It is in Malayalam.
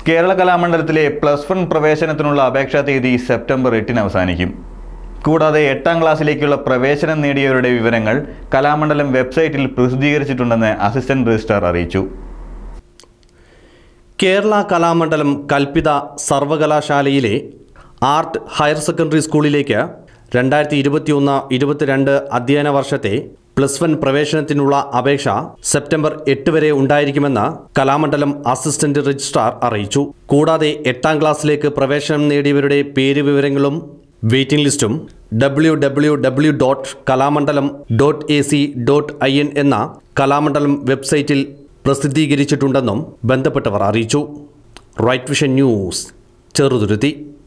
കേരള കലാമണ്ഡലത്തിലെ പ്ലസ് വൺ പ്രവേശനത്തിനുള്ള അപേക്ഷാ തീയതി സെപ്റ്റംബർ എട്ടിന് അവസാനിക്കും കൂടാതെ എട്ടാം ക്ലാസ്സിലേക്കുള്ള പ്രവേശനം നേടിയവരുടെ വിവരങ്ങൾ കലാമണ്ഡലം വെബ്സൈറ്റിൽ പ്രസിദ്ധീകരിച്ചിട്ടുണ്ടെന്ന് അസിസ്റ്റന്റ് രജിസ്ട്രാർ അറിയിച്ചു കേരള കലാമണ്ഡലം കൽപ്പിത സർവകലാശാലയിലെ ആർട്ട് ഹയർ സെക്കൻഡറി സ്കൂളിലേക്ക് രണ്ടായിരത്തി ഇരുപത്തിയൊന്ന് ഇരുപത്തിരണ്ട് അധ്യയന വർഷത്തെ പ്ലസ് വൺ പ്രവേശനത്തിനുള്ള അപേക്ഷ സെപ്റ്റംബർ എട്ട് വരെ ഉണ്ടായിരിക്കുമെന്ന് കലാമണ്ഡലം അസിസ്റ്റന്റ് രജിസ്ട്രാർ അറിയിച്ചു കൂടാതെ എട്ടാം ക്ലാസ്സിലേക്ക് പ്രവേശനം നേടിയവരുടെ പേര് വിവരങ്ങളും വെയിറ്റിംഗ് ലിസ്റ്റും W W W dot Kalamandalam dot A C dot I N എന്ന കലാമണ്ഡലം വെബ്സൈറ്റിൽ പ്രസിദ്ധീകരിച്ചിട്ടുണ്ടെന്നും ബന്ധപ്പെട്ടവർ അറിയിച്ചു റൈറ്റ് വിഷൻ ന്യൂസ് ചെറുതുരുത്തി